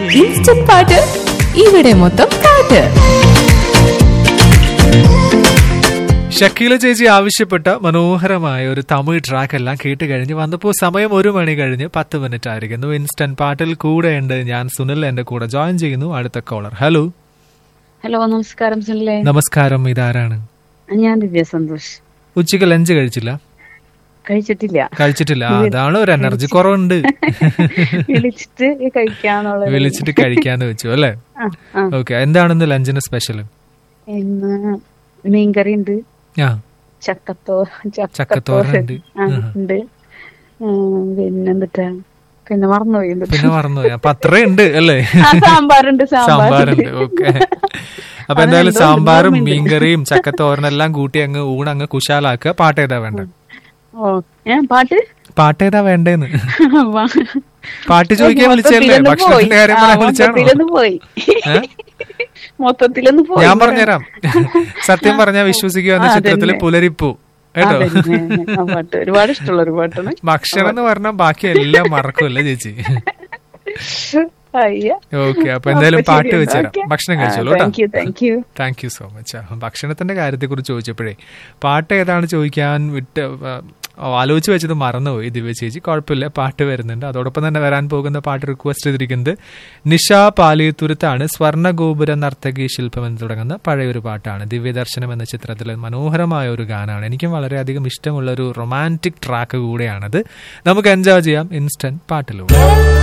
Instant പാട്ട് ഇവിടെ മൊത്തം പാട്ട് ഷക്കീല ചേച്ചി ആവശ്യപ്പെട്ട മനോഹരമായ ഒരു തമിഴ് ട്രാക്ക് എല്ലാം കേട്ട് കഴിഞ്ഞ് വന്നപ്പോൾ സമയം ഒരു മണി കഴിഞ്ഞ് പത്ത് മിനിറ്റ് ആയിരിക്കുന്നു ഇൻസ്റ്റന്റ് പാട്ടിൽ കൂടെയുണ്ട് ഞാൻ സുനിൽ എന്റെ കൂടെ ജോയിൻ ചെയ്യുന്നു അടുത്ത കോളർ ഹലോ ഹലോ നമസ്കാരം സുനിലെ നമസ്കാരം ഇതാരാണ് ഞാൻ ദിവ്യ സന്തോഷ് ഉച്ചയ്ക്ക് ലഞ്ച് കഴിച്ചില്ല കഴിച്ചിട്ടില്ല കഴിച്ചിട്ടില്ല ആ, അതാണ് ഒരു എനർജി കുറവുണ്ട് വിളിച്ചിട്ട് കഴിക്കാന്നുള്ള വിളിച്ചിട്ട് കഴിക്കാന്ന് വെച്ചു അല്ലേ ആ, ആ. ഓക്കെ എന്താണെന്ന് ലഞ്ചിന് സ്പെഷ്യൽ ഇന്ന് മീൻകറി ഉണ്ട് ആ ചക്കത്തോ ചക്കത്തോരനുണ്ട്. ആ, ഉണ്ട് ഉം, പിന്നെന്തിട്ടാ പിന്നെ മറന്നുപോയി എന്തിട്ടാ? പിന്നെ മറന്നുപോയി അപ്പൊ അത്രയുണ്ട് അല്ലേ ആ, സാമ്പാറുണ്ട് സാമ്പാർ സാമ്പാറുണ്ട് ഓക്കെ അപ്പൊ എന്തായാലും സാമ്പാറും മീൻകറിയും ചക്കത്തോരനെല്ലാം കൂട്ടി അങ്ങ് ഊണങ്ങ് കുശാലാക്കുക പാട്ട് ഏതാ വേണ്ട ഓ ഏ പാട്ട് പാട്ട് ഏതാ വേണ്ടേന്ന് വാ. പാട്ട് ചോദിക്കാൻ വിളിച്ചല്ലേ മൊത്തത്തിലൊന്ന് പോയി. ഭക്ഷണത്തിന്റെ കാര്യം ആ, പറയാൻ വിളിച്ചാണോ മൊത്തത്തിലൊന്ന് പോയി ഏ? മൊത്തത്തിലൊന്ന് പോയി ഞാൻ പറഞ്ഞുതരാം സത്യം പറഞ്ഞാൽ വിശ്വസിക്കുക എന്ന ആ, ചിത്രത്തില് അതന്നെ. പുലരിപ്പൂ കേട്ടോ അതന്നെ, ആ പാട്ട് ഒരുപാട് ഇഷ്ടമുള്ള ഒരു പാട്ടാണ് ഭക്ഷണം എന്ന് പറഞ്ഞാൽ ബാക്കി എല്ലാം മറക്കുമല്ലേ ചേച്ചി അയ്യ ഓക്കെ അപ്പൊ എന്തായാലും അപ്പൊ പാട്ട് ശരി, വെച്ചുതരാം okay. ഭക്ഷണം ആ, കഴിച്ചോളൂ കേട്ടോ thank you, thank you. Thank you so much ഭക്ഷണത്തിന്റെ കാര്യത്തെ കുറിച്ച് ചോദിച്ചപ്പോഴേ പാട്ട് ഏതാണ് ചോദിക്കാൻ വിട്ട് ആ, ആലോചിച്ച് വെച്ചത് മറന്നുപോയി ദിവ്യ ചേച്ചി കുഴപ്പമില്ല പാട്ട് വരുന്നുണ്ട് അതോടൊപ്പം തന്നെ വരാൻ പോകുന്ന പാട്ട് റിക്വസ്റ്റ് ചെയ്തിരിക്കുന്നത് നിഷ പാലിയത്തുരുത്താണ് സ്വർണ്ണഗോപുര നർത്തകി ശില്പം എന്ന് തുടങ്ങുന്ന പഴയൊരു പാട്ടാണ് ദിവ്യദർശനം എന്ന ചിത്രത്തിലെ മനോഹരമായ ഒരു ഗാനമാണ് എനിക്കും വളരെയധികം ഇഷ്ടമുള്ള ഒരു റൊമാൻറ്റിക് ട്രാക്ക് കൂടെയാണത് നമുക്ക് എൻജോയ് ചെയ്യാം ഇൻസ്റ്റന്റ് പാട്ടിലൂടെ